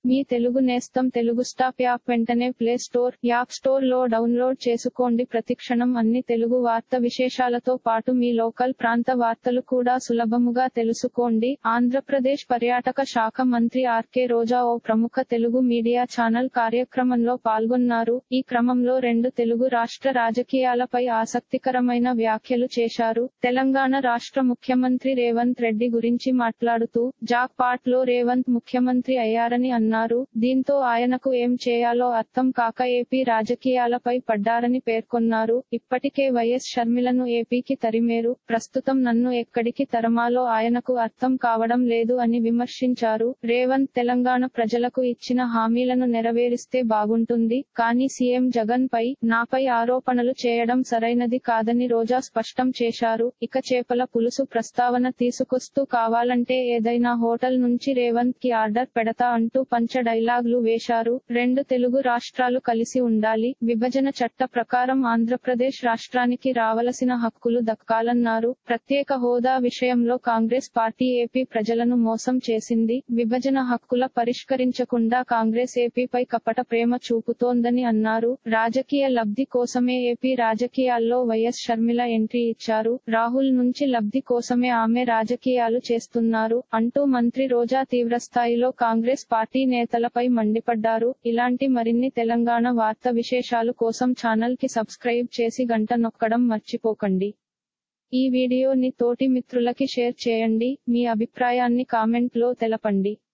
మీ తెలుగు నేస్తం Telugu stop app వెంటనే play store app store లో డౌన్లోడ్ చేసుకోండి ప్రతిక్షణం అన్ని తెలుగు వార్త విశేషాలతో పాటు మీ లోకల్ ప్రాంత వార్తలు కూడా సులభముగా తెలుసుకోండి ఆంధ్రప్రదేశ్ పర్యాటక శాఖ మంత్రి ఆర్కే రోజా ఓ ప్రముఖ తెలుగు మీడియా ఛానల్ కార్యక్రమంలో పాల్గొన్నారు ఈ క్రమంలో రెండు తెలుగు రాష్ట్ర రాజకీయాలపై ఆసక్తికరమైన వ్యాఖ్యలు చేశారు తెలంగాణ రాష్ట్ర ముఖ్యమంత్రి రేవంత్ రెడ్డి గురించి మాట్లాడుతూ జాక్ పాట్ లో రేవంత్ ముఖ్యమంత్రి అయ్యారని అన్నారు దీంతో ఆయనకు ఏం చేయాలో అర్థం కాక ఏపీ రాజకీయాలపై పడ్డారని పేర్కొన్నారు ఇప్పటికే వైఎస్ షర్మిలను ఏపీకి తరిమేరు ప్రస్తుతం నన్ను ఎక్కడికి తరమాలో ఆయనకు అర్థం కావడం లేదు అని విమర్శించారు రేవంత్ తెలంగాణ ప్రజలకు ఇచ్చిన హామీలను నెరవేరిస్తే బాగుంటుంది కానీ సీఎం జగన్ పై నాపై ఆరోపణలు చేయడం సరైనది కాదని రోజా స్పష్టం చేశారు ఇక చేపల పులుసు ప్రస్తావన తీసుకొస్తూ కావాలంటే ఏదైనా హోటల్ నుంచి రేవంత్ కి ఆర్డర్ పెడతా అంటూ పంచ డైలాగులు వేశారు రెండు తెలుగు రాష్ట్రాలు కలిసి ఉండాలి విభజన చట్ట ప్రకారం ఆంధ్రప్రదేశ్ రాష్ట్రానికి రావలసిన హక్కులు దక్కాలన్నారు ప్రత్యేక హోదా విషయంలో కాంగ్రెస్ పార్టీ ఏపీ ప్రజలను మోసం చేసింది విభజన హక్కుల పరిష్కరించకుండా కాంగ్రెస్ ఏపీపై కపట ప్రేమ చూపుతోందని అన్నారు రాజకీయ లబ్ధి కోసమే ఏపీ రాజకీయాల్లో వైఎస్ షర్మిల ఎంట్రీ ఇచ్చారు రాహుల్ నుంచి లబ్ధి కోసమే ఆమె రాజకీయాలు చేస్తున్నారు అంటూ మంత్రి రోజా తీవ్రస్థాయిలో కాంగ్రెస్ పార్టీ నేతలపై మండిపడ్డారు ఇలాంటి మరిన్ని తెలంగాణ వార్త విశేషాలు కోసం ఛానల్ కి సబ్స్క్రైబ్ చేసి గంట నొక్కడం మర్చిపోకండి ఈ వీడియోని తోటి మిత్రులకి షేర్ చేయండి మీ అభిప్రాయాన్ని కామెంట్ లో తెలపండి